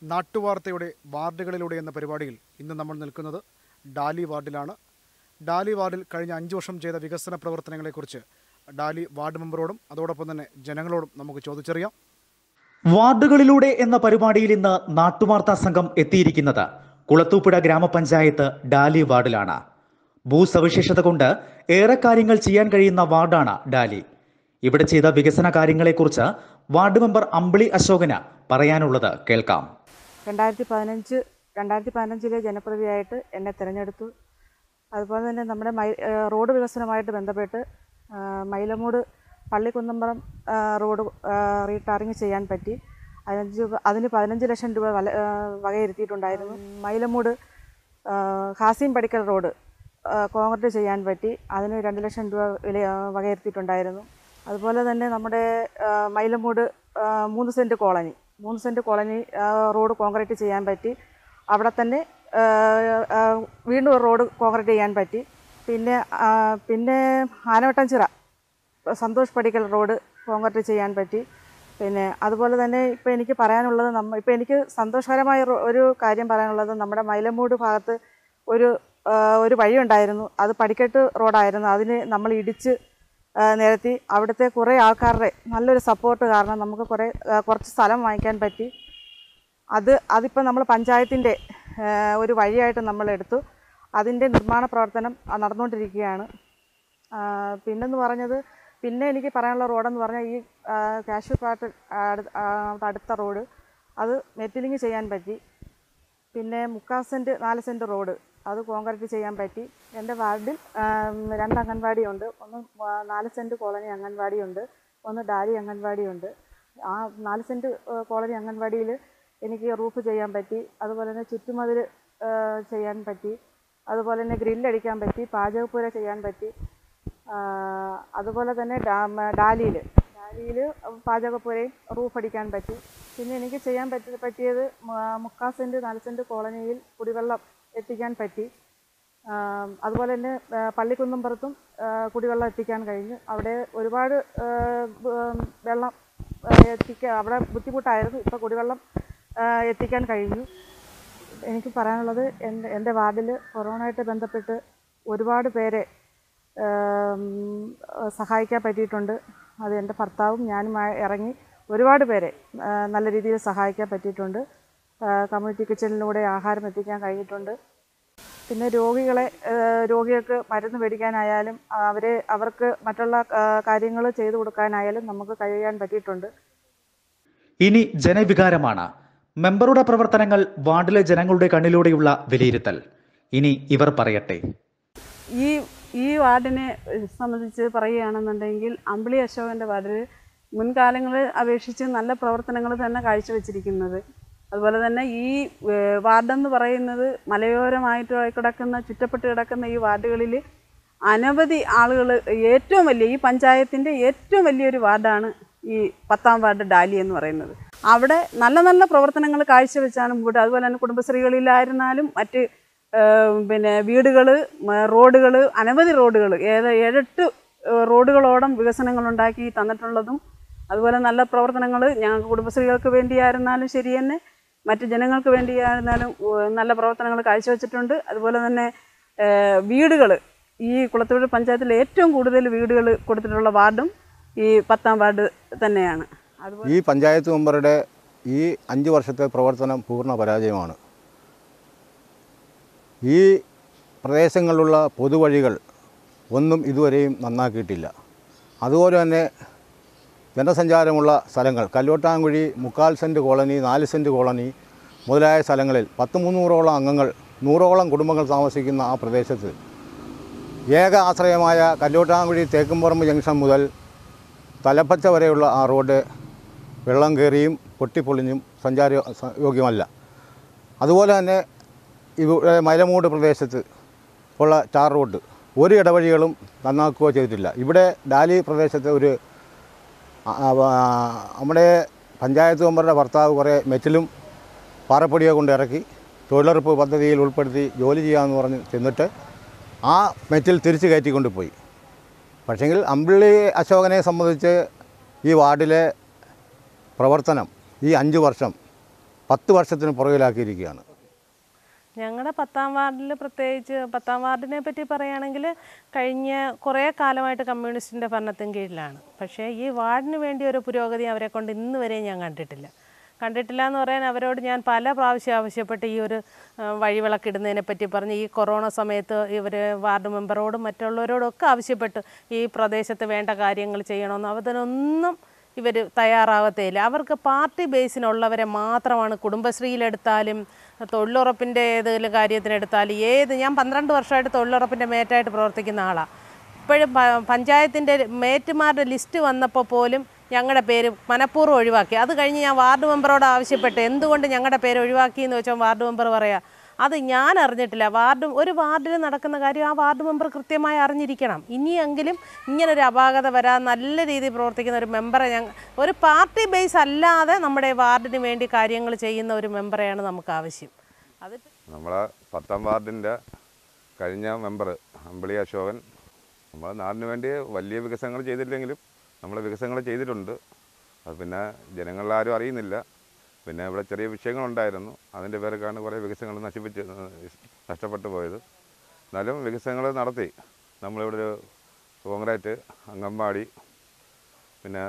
നാട്ടുവാർത്തയുടെ വാർഡുകളിലൂടെ എന്ന പരിപാടിയിൽ ഇന്ന് നമ്മൾ നിൽക്കുന്നത് ഡാലി വാർഡിലാണ് ഡാലി വാർഡിൽ കഴിഞ്ഞ അഞ്ച് വർഷം ചെയ്ത വികസന പ്രവർത്തനങ്ങളെക്കുറിച്ച് ഡാലി വാർഡ് മെമ്പറോടും അതോടൊപ്പം തന്നെ ജനങ്ങളോടും നമുക്ക് ചോദിച്ചറിയാം വാർഡുകളിലൂടെ എന്ന പരിപാടിയിൽ ഇന്ന് നാട്ടുവാർത്താ സംഘം എത്തിയിരിക്കുന്നത് കുളത്തൂപ്പുഴ ഗ്രാമപഞ്ചായത്ത് ഡാലി വാർഡിലാണ് ഭൂസവിശേഷത കൊണ്ട് ഏറെ കാര്യങ്ങൾ ചെയ്യാൻ കഴിയുന്ന വാർഡാണ് ഡാലി ഇവിടെ ചെയ്ത വികസന കാര്യങ്ങളെക്കുറിച്ച് വാർഡ് മെമ്പർ അമ്പിളി അശോകന് പറയാനുള്ളത് കേൾക്കാം രണ്ടായിരത്തി പതിനഞ്ച് രണ്ടായിരത്തി പതിനഞ്ചിലെ ജനപ്രതിയായിട്ട് എന്നെ തിരഞ്ഞെടുത്തു അതുപോലെ തന്നെ നമ്മുടെ മൈ ഏഹ് റോഡ് വികസനമായിട്ട് ബന്ധപ്പെട്ട് ആ, മൈലമൂട് പള്ളിക്കുന്നമ്പറം ആ, റോഡ് ആ, റീടാറിങ് ചെയ്യാൻ പറ്റി അതിനഞ്ച് രൂപ- അതിന് പതിനഞ്ച് ലക്ഷം രൂപ വല ആ, വകയിരുത്തിയിട്ടുണ്ടായിരുന്നു മൈലമൂട് ആ, ഹാസിം പടിക്കൽ റോഡ് ആ, കോൺക്രീറ്റ് ചെയ്യാൻ പറ്റി അതിന് രണ്ട് ലക്ഷം രൂപ വില ആ, വകയിരുത്തിയിട്ടുണ്ടായിരുന്നു അതുപോലെ തന്നെ നമ്മുടെ ആ, മൈലമൂട് ആ, മൂന്ന് സെൻറ്റ് കോളനി മൂന്ന് സെൻറ്റ് കോളനി ആ, റോഡ് കോൺക്രീറ്റ് ചെയ്യാൻ പറ്റി അവിടെ തന്നെ ആ, ആ, വീണ്ടും ഒരു റോഡ് കോൺക്രീറ്റ് ചെയ്യാൻ പറ്റി പിന്നെ ആ, പിന്നെ ആനവട്ടംചിറ സന്തോഷ് പടിക്കൽ റോഡ് കോൺക്രീറ്റ് ചെയ്യാൻ പറ്റി പിന്നെ അതുപോലെ തന്നെ ഇപ്പോൾ എനിക്ക് പറയാനുള്ളത് നമ്മ ഇപ്പോൾ എനിക്ക് സന്തോഷകരമായ ഒരു- ഒരു കാര്യം പറയാനുള്ളത് നമ്മുടെ മൈലമൂട് ഭാഗത്ത് ഒരു ആ, ഒരു വഴിയുണ്ടായിരുന്നു അത് പടിക്കെട്ട് റോഡായിരുന്നു അതിന് നമ്മൾ ഇടിച്ച് ആ, നിരത്തി അവിടുത്തെ കുറേ ആൾക്കാരുടെ നല്ലൊരു സപ്പോർട്ട് കാരണം നമുക്ക് കുറേ ആ, കുറച്ച് സ്ഥലം വാങ്ങിക്കാൻ പറ്റി അത് അതിപ്പോൾ നമ്മൾ പഞ്ചായത്തിൻ്റെ ഒരു വഴിയായിട്ട് നമ്മൾ എടുത്തു അതിൻ്റെ നിർമ്മാണ പ്രവർത്തനം ആ, നടന്നുകൊണ്ടിരിക്കുകയാണ് ആ, പിന്നെന്ന് പറഞ്ഞത് പിന്നെ എനിക്ക് പറയാനുള്ള റോഡെന്ന് പറഞ്ഞാൽ ഈ ആ, കാഷ്യൂ പാട്ട് അടു- ആ, അടുത്ത റോഡ് അത് മെറ്റിലിങ് ചെയ്യാൻ പറ്റി പിന്നെ മുക്കാൽ സെൻറ്റ് നാല് സെൻറ്റ് റോഡ് അത് കോൺക്രീറ്റ് ചെയ്യാൻ പറ്റി എൻ്റെ വാർഡിൽ ആം, രണ്ട് അംഗൻവാടിയുണ്ട് ഒന്ന് ആ, നാല് സെൻറ്റ് കോളനി അംഗൻവാടിയുണ്ട് ഒന്ന് ഡാലി അംഗൻവാടിയുണ്ട് ആ നാല് സെൻറ്റ് ആ, കോളനി അംഗൻവാടിയിൽ എനിക്ക് റൂഫ് ചെയ്യാൻ പറ്റി അതുപോലെ തന്നെ ചുറ്റുമതിൽ ആ, ചെയ്യാൻ പറ്റി അതുപോലെ തന്നെ ഗ്രില്ലടിക്കാൻ പറ്റി പാചകപ്പുര ചെയ്യാൻ പറ്റി ആ, അതുപോലെ തന്നെ ഡാലിയിൽ ഡാലിയിൽ പാചകപ്പുരയും റൂഫ് അടിക്കാൻ പറ്റി പിന്നെ എനിക്ക് ചെയ്യാൻ പറ്റി പറ്റിയത് മ- മുക്കാൽ സെൻറ്റ് നാല് സെൻറ്റ് കോളനിയിൽ കുടിവെള്ളം എത്തിക്കാൻ പറ്റി ആ, അതുപോലെ തന്നെ ആ, പള്ളിക്കുന്നമ്പുറത്തും ആ, കുടിവെള്ളം എത്തിക്കാൻ കഴിഞ്ഞു അവിടെ ഒരുപാട് ആ, ബ- വെള്ളം എത്തിക്കാൻ അവിടെ ബുദ്ധിമുട്ടായിരുന്നു ഇപ്പോൾ കുടിവെള്ളം ആ, എത്തിക്കാൻ കഴിഞ്ഞു എനിക്ക് പറയാനുള്ളത് എൻ്റെ എൻ്റെ വാർഡിൽ കൊറോണയായിട്ട് ബന്ധപ്പെട്ട് ഒരുപാട് പേരെ ആം, സഹായിക്കാൻ പറ്റിയിട്ടുണ്ട് അത് എൻ്റെ ഭർത്താവും ഞാനുമായി ഇറങ്ങി ഒരുപാട് പേരെ ആ, നല്ല രീതിയിൽ സഹായിക്കാൻ പറ്റിയിട്ടുണ്ട് ആ, കമ്മ്യൂണിറ്റി കിച്ചണിലൂടെ ആഹാരം എത്തിക്കാൻ കഴിഞ്ഞിട്ടുണ്ട് പിന്നെ രോഗികളെ ആ, രോഗികൾക്ക് മരുന്ന് മേടിക്കാനായാലും ആ, അവരെ അവർക്ക് മറ്റുള്ള കാര്യങ്ങൾ ചെയ്തു കൊടുക്കാനായാലും നമുക്ക് കഴിയാൻ പറ്റിയിട്ടുണ്ട് ഇനി ജനവികാരമാണ് മെമ്പറുടെ പ്രവർത്തനങ്ങൾ വാർഡിലെ ജനങ്ങളുടെ കണ്ണിലൂടെയുള്ള വിലയിരുത്തൽ ഇനി ഇവർ പറയട്ടെ ഈ ഈ വാർഡിനെ സംബന്ധിച്ച് പറയുകയാണെന്നുണ്ടെങ്കിൽ അമ്പിളി അശോകൻ്റെ വാർഡിൽ മുൻകാലങ്ങളെ അപേക്ഷിച്ച് നല്ല പ്രവർത്തനങ്ങൾ തന്നെ കാഴ്ചവെച്ചിരിക്കുന്നത് അതുപോലെ തന്നെ ഈ ഏഹ്, വാർഡെന്ന് പറയുന്നത് മലയോരമായിട്ട് കിടക്കുന്ന ചുറ്റപ്പെട്ട് കിടക്കുന്ന ഈ വാർഡുകളിൽ അനവധി ആളുകൾ ഏറ്റവും വലിയ ഈ പഞ്ചായത്തിൻ്റെ ഏറ്റവും വലിയൊരു വാർഡാണ് ഈ പത്താം വാർഡ് ഡാലി എന്ന് പറയുന്നത് അവിടെ നല്ല നല്ല പ്രവർത്തനങ്ങൾ കാഴ്ചവെച്ചാണ് മുമ്പോട്ട് അതുപോലെ തന്നെ കുടുംബശ്രീകളിലായിരുന്നാലും മറ്റ് ഏഹ്, പിന്നെ വീടുകൾ റോഡുകൾ അനവധി റോഡുകൾ ഏത് ഏഴെട്ട് ഏഹ്, റോഡുകളോളം വികസനങ്ങൾ ഉണ്ടാക്കി തന്നിട്ടുള്ളതും അതുപോലെ നല്ല പ്രവർത്തനങ്ങൾ ഞങ്ങൾക്ക് കുടുംബശ്രീകൾക്ക് വേണ്ടിയായിരുന്നാലും ശരി തന്നെ മറ്റ് ജനങ്ങൾക്ക് വേണ്ടിയായിരുന്നാലും ഏഹ്, നല്ല പ്രവർത്തനങ്ങൾ കാഴ്ചവെച്ചിട്ടുണ്ട് അതുപോലെ തന്നെ വീടുകൾ ഈ കുളത്തൂർ പഞ്ചായത്തിൽ ഏറ്റവും കൂടുതൽ വീടുകൾ കൊടുത്തിട്ടുള്ള വാർഡും ഈ പത്താം വാർഡ് തന്നെയാണ് അതുപോലെ ഈ പഞ്ചായത്ത് മെമ്പറുടെ ഈ അഞ്ച് വർഷത്തെ പ്രവർത്തനം പൂർണ്ണ പരാജയമാണ് ഈ പ്രദേശങ്ങളിലുള്ള പൊതുവഴികൾ ഒന്നും ഇതുവരെയും നന്നാക്കിയിട്ടില്ല അതുപോലെ തന്നെ ജനസഞ്ചാരമുള്ള സ്ഥലങ്ങൾ കല്ലോട്ടാങ്കുഴി മുക്കാൽ സെൻറ്റ് കോളനി നാല് സെൻറ്റ് കോളനി മുതലായ സ്ഥലങ്ങളിൽ പത്ത് മുന്നൂറോളം അംഗങ്ങൾ നൂറോളം കുടുംബങ്ങൾ താമസിക്കുന്ന ആ പ്രദേശത്ത് ഏക ആശ്രയമായ കല്ലോട്ടാങ്കുഴി തേക്കുംപറമ്പ് ജംഗ്ഷൻ മുതൽ തലപ്പച്ച വരെയുള്ള ആ റോഡ് വെള്ളം കയറിയും പൊട്ടിപ്പൊളിഞ്ഞും സഞ്ചാര സ- യോഗ്യമല്ല അതുപോലെ തന്നെ ഇവിടെ മലമൂട് പ്രദേശത്ത് ഉള്ള ടാർ റോഡ് ഒരു ഇടവഴികളും നന്നാക്കുകയോ ചെയ്തിട്ടില്ല ഇവിടെ ഡാലി പ്രദേശത്ത് ഒരു ആ, ആ, നമ്മുടെ പഞ്ചായത്ത് മെമ്പറുടെ ഭർത്താവ് കുറേ മെറ്റിലും പാറപ്പൊടിയോ കൊണ്ട് ഇറക്കി തൊഴിലുറപ്പ് പദ്ധതിയിൽ ഉൾപ്പെടുത്തി ജോലി ചെയ്യാമെന്ന് പറഞ്ഞ് ചെന്നിട്ട് ആ മെറ്റിൽ തിരിച്ച് കയറ്റിക്കൊണ്ട് പോയി പക്ഷേങ്കിൽ അമ്പിള്ളി അശോകനെ സംബന്ധിച്ച് ഈ വാർഡിലെ പ്രവർത്തനം ഈ അഞ്ച് വർഷം പത്ത് വർഷത്തിന് പുറകിലാക്കിയിരിക്കുകയാണ് ഞങ്ങളുടെ പത്താം വാർഡിൽ പ്രത്യേകിച്ച് പത്താം വാർഡിനെ പറ്റി പറയുകയാണെങ്കിൽ കഴിഞ്ഞ കുറേ കാലമായിട്ട് കമ്മ്യൂണിസ്റ്റിൻ്റെ ഭരണത്തിന് കീഴിലാണ് പക്ഷേ ഈ വാർഡിന് വേണ്ടി ഒരു പുരോഗതി അവരെ കൊണ്ട് ഇന്ന് വരെ ഞാൻ കണ്ടിട്ടില്ല കണ്ടിട്ടില്ല എന്ന് പറയാൻ അവരോട് ഞാൻ പല പ്രാവശ്യം ആവശ്യപ്പെട്ട് ഈ ഒരു ആ, വഴിവിളക്കിടുന്നതിനെ പറ്റി പറഞ്ഞ് ഈ കൊറോണ സമയത്ത് ഇവർ വാർഡ് മെമ്പറോടും മറ്റുള്ളവരോടും ഒക്കെ ആവശ്യപ്പെട്ട് ഈ പ്രദേശത്ത് വേണ്ട കാര്യങ്ങൾ ചെയ്യണമെന്ന് അതിനൊന്നും ഇവർ തയ്യാറാകത്തേയില്ല അവർക്ക് പാർട്ടി ബേസിനുള്ളവരെ മാത്രമാണ് കുടുംബശ്രീയിലെടുത്താലും തൊഴിലുറപ്പിൻ്റെ ഏതെങ്കിലും കാര്യത്തിനെടുത്താലും ഏത് ഞാൻ പന്ത്രണ്ട് വർഷമായിട്ട് തൊഴിലുറപ്പിൻ്റെ മേറ്റായിട്ട് പ്രവർത്തിക്കുന്ന ആളാണ് ഇപ്പോഴും പ- പഞ്ചായത്തിൻ്റെ മേറ്റുമാരുടെ ലിസ്റ്റ് വന്നപ്പോൾ പോലും ഞങ്ങളുടെ പേര് മനഃപൂർവ്വം ഒഴിവാക്കി അത് കഴിഞ്ഞ് ഞാൻ വാർഡ് മെമ്പറോട് ആവശ്യപ്പെട്ട് എന്തുകൊണ്ട് ഞങ്ങളുടെ പേര് ഒഴിവാക്കി എന്ന് വെച്ചാൽ വാർഡ് മെമ്പർ പറയാം അത് ഞാൻ അറിഞ്ഞിട്ടില്ല വാർഡ് ഒരു വാർഡിൽ നടക്കുന്ന കാര്യം ആ വാർഡ് മെമ്പർ കൃത്യമായി അറിഞ്ഞിരിക്കണം ഇനിയെങ്കിലും ഇങ്ങനൊരു അപാകത വരാൻ നല്ല രീതിയിൽ പ്രവർത്തിക്കുന്ന ഒരു മെമ്പറെ ഞങ്ങൾ ഒരു പാർട്ടി ബേസ് അല്ലാതെ നമ്മുടെ വാർഡിന് വേണ്ടി കാര്യങ്ങൾ ചെയ്യുന്ന ഒരു മെമ്പറെയാണ് നമുക്ക് ആവശ്യം അത് നമ്മളെ പത്താം വാർഡിൻ്റെ കഴിഞ്ഞ മെമ്പർ അമ്പിളി അശോകൻ നമ്മളെ നാടിന് വേണ്ടി വലിയ വികസനങ്ങൾ ചെയ്തില്ലെങ്കിലും നമ്മൾ വികസനങ്ങൾ ചെയ്തിട്ടുണ്ട് അത് പിന്നെ ജനങ്ങളാരും അറിയുന്നില്ല പിന്നെ ഇവിടെ ചെറിയ വിഷയങ്ങളുണ്ടായിരുന്നു അതിൻ്റെ പേരൊക്കെയാണ് കുറേ വികസനങ്ങൾ നശിപ്പിച്ച് നഷ്ടപ്പെട്ടു പോയത് എന്നാലും വികസനങ്ങൾ നടത്തി നമ്മളിവിടെ ഒരു കോൺക്രീറ്റ് അങ്കമ്പാടി പിന്നെ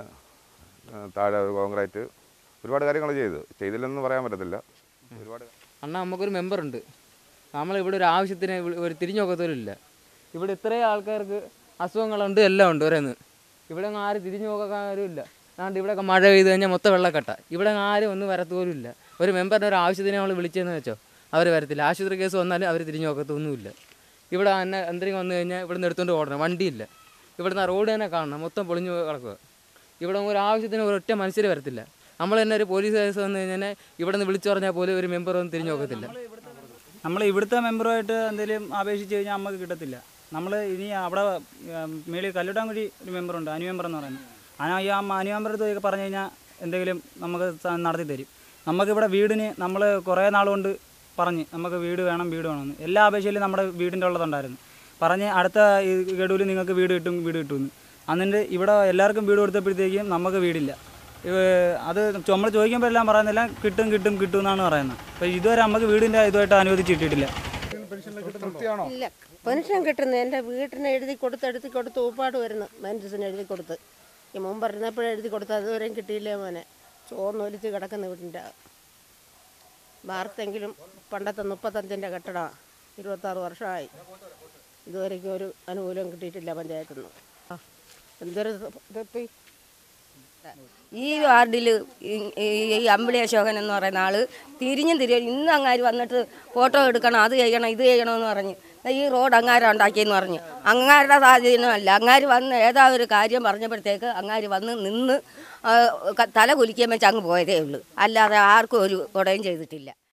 ആ, താഴെ ഒരു കോൺക്രീറ്റ് ഒരുപാട് കാര്യങ്ങൾ ചെയ്തു ചെയ്തില്ലെന്ന് പറയാൻ പറ്റത്തില്ല ഒരുപാട് അണ്ണാ നമുക്കൊരു മെമ്പറുണ്ട് നമ്മളിവിടെ ഒരു ആവശ്യത്തിന് ഇവിടെ ഒരു തിരിഞ്ഞു നോക്കത്തോലില്ല ഇവിടെ ഇത്രയും ആൾക്കാർക്ക് അസുഖങ്ങളുണ്ട് എല്ലാം ഉണ്ട് ഓരോന്ന് ഇവിടെ അങ്ങ് ആരും തിരിഞ്ഞു നോക്കാൻ ആരുമില്ല അതുകൊണ്ട് ഇവിടെയൊക്കെ മഴ പെയ്ത് കഴിഞ്ഞാൽ മൊത്തം വെള്ളക്കെട്ട ഇവിടെ അങ്ങ് ആരും ഒന്നും വരത്തോലും ഇല്ല ഒരു മെമ്പറിൻ്റെ ഒരു ആവശ്യത്തിന് നമ്മൾ വിളിച്ചതെന്ന് വെച്ചോ അവർ വരത്തില്ല ആശുപത്രി കേസ് വന്നാലും അവർ തിരിഞ്ഞു നോക്കത്തൊന്നുമില്ല ഇവിടെ തന്നെ എന്തെങ്കിലും വന്നു കഴിഞ്ഞാൽ ഇവിടെ നിന്ന് എടുത്തുകൊണ്ട് ഓടണം വണ്ടിയില്ല ഇവിടുന്ന് ആ റോഡ് തന്നെ കാണണം മൊത്തം പൊളിഞ്ഞു കിടക്കുക ഇവിടെ ഒരു ആവശ്യത്തിന് ഒരൊറ്റ മനുഷ്യർ വരത്തില്ല നമ്മൾ തന്നെ ഒരു പോലീസ് കേസ് വന്നു കഴിഞ്ഞാൽ ഇവിടെ നിന്ന് വിളിച്ചു പറഞ്ഞാൽ പോലും ഒരു മെമ്പർ ഒന്നും തിരിഞ്ഞു നോക്കത്തില്ല നമ്മൾ ഇവിടുത്തെ മെമ്പറുമായിട്ട് എന്തെങ്കിലും അപേക്ഷിച്ച് കഴിഞ്ഞാൽ നമുക്ക് കിട്ടത്തില്ല നമ്മൾ ഇനി അവിടെ ഉം, മേളിൽ കല്ലുട്ടാങ്കുഴി ഒരു മെമ്പറുണ്ട് അനു മെമ്പർ എന്ന് പറയുന്നത് അനു ഈ ആ അനു മെമ്പർ അടുത്ത് പറഞ്ഞു കഴിഞ്ഞാൽ എന്തെങ്കിലും നമുക്ക് സ- നടത്തി തരും നമുക്കിവിടെ വീടിന് നമ്മൾ കുറേ നാൾ കൊണ്ട് പറഞ്ഞ് നമുക്ക് വീട് വേണം വീട് വേണമെന്ന് എല്ലാ അപേക്ഷയിലും നമ്മുടെ വീടിൻ്റെ ഉള്ളതുണ്ടായിരുന്നു പറഞ്ഞ് അടുത്ത ഈ ഗഡുവിൽ നിങ്ങൾക്ക് വീട് കിട്ടും വീട് കിട്ടുമെന്ന് എന്നിട്ട് ഇവിടെ എല്ലാവർക്കും വീട് കൊടുത്തപ്പോഴത്തേക്കും നമുക്ക് വീടില്ല ഇവ- അത് നമ്മൾ ചോദിക്കുമ്പോൾ എല്ലാം പറയുന്നില്ല കിട്ടും കിട്ടും കിട്ടും എന്നാണ് പറയുന്നത് അപ്പോൾ ഇതുവരെ നമുക്ക് വീടിൻ്റെ ഇതുമായിട്ട് അനുവദിച്ച് കിട്ടിയിട്ടില്ല ഇല്ല പെൻഷൻ കിട്ടുന്നു എൻ്റെ വീട്ടിന് എഴുതി കൊടുത്ത് എഴുതി കൊടുത്ത് ഊപ്പാട് വരുന്നു മെൻസിന് എഴുതി കൊടുത്ത് ഈ മുമ്പ് ഇരുന്നപ്പോഴും എഴുതി കൊടുത്ത് അതുവരെയും കിട്ടിയില്ലേ മോനെ ചോർന്നൊലിച്ച് കിടക്കുന്ന വീടിൻ്റെ വാർത്തെങ്കിലും പണ്ടത്തെ മുപ്പത്തഞ്ചിൻ്റെ കെട്ടിടമാണ് ഇരുപത്താറ് വർഷമായി ഇതുവരെയ്ക്കും ഒരു അനുകൂലം കിട്ടിയിട്ടില്ല പഞ്ചായത്തിൽ നിന്ന് എന്തൊരു ഇതെപ്പി ഈ വാർഡിൽ ഈ അമ്പിളി അശോകൻ എന്ന് പറയുന്ന ആള് തിരിഞ്ഞും തിരിയും ഇന്ന് അങ്ങാര് വന്നിട്ട് ഫോട്ടോ എടുക്കണം അത് ചെയ്യണം ഇത് ചെയ്യണമെന്ന് പറഞ്ഞ് ദാ ഈ റോഡ് അങ്ങാര ഉണ്ടാക്കിയെന്ന് പറഞ്ഞു അങ്ങാരുടെ സാഹചര്യമല്ല അങ്ങാര് വന്ന് ഏതാ ഒരു കാര്യം പറഞ്ഞപ്പോഴത്തേക്ക് അങ്ങാര് വന്ന് നിന്ന് ആ, ക- തല കുലിക്കാൻ വെച്ച് അങ്ങ് പോയതേ ഉള്ളൂ അല്ലാതെ ആർക്കും ഒരു കുടയും ചെയ്തിട്ടില്ല